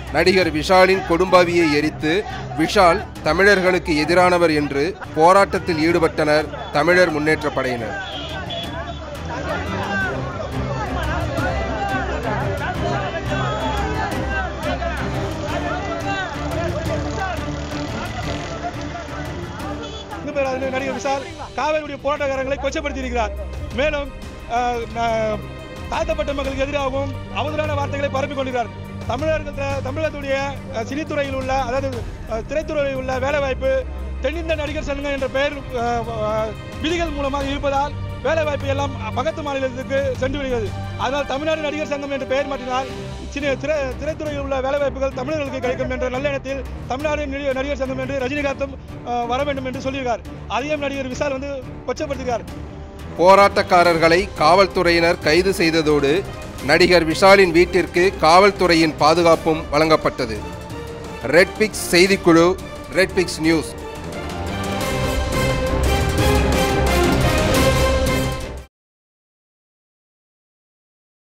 நடிகர் விஷாலின் கொடும்பாவியை எரித்து விஷால் தமிழர்களுக்கு எதிரானவர் என்று போராட்டத்தில் ஈடுபட்டனர் தமிழர் முன்னேற்றப் படையினர் இந்து பேராசிரியர் நடிகர் விஷால் காவேரியுடைய போராட்டக்காரர்களை கொச்சப்படுத்தியிருக்கிறார் மேலும் அஹ், ந- தாழ்த்தப்பட்ட மக்களுக்கு எதிராகவும் அவதூறான வார்த்தைகளை பரப்பிக் கொண்டிருக்கிறார் தமிழர்கள் த- தமிழகத்துடைய அஹ், சினித்துறையில் உள்ள அதாவது அஹ், திரைத்துறையில் உள்ள வேலைவாய்ப்பு தென்னிந்திய நடிகர் சங்கம் என்ற பெயர் அஹ், அஹ், விதிகள் மூலமாக இருப்பதால் வேலைவாய்ப்பு எல்லாம் பக்கத்து மாநிலத்துக்கு சென்று விடுகிறது அதனால் தமிழ்நாடு நடிகர் சங்கம் என்ற பெயர் மாற்றினால் சின்ன திரை திரைத்துறையில் உள்ள வேலைவாய்ப்புகள் தமிழர்களுக்கு கிடைக்கும் என்ற நல்ல எண்ணத்தில் தமிழ்நாடு நடி- நடிகர் சங்கம் என்று ரஜினிகாந்தும் அஹ், வர வேண்டும் என்று சொல்லியிருக்கார் அதையும் நடிகர் விஷால் வந்து கொச்சப்படுத்துகிறார் போராட்டக்காரர்களை காவல்துறையினர் கைது செய்ததோடு நடிகர் விஷாலின் வீட்டிற்கு காவல்துறையின் பாதுகாப்பும் வழங்கப்பட்டது ரெட்பிக்ஸ் செய்திக்குழு ரெட்பிக்ஸ் நியூஸ்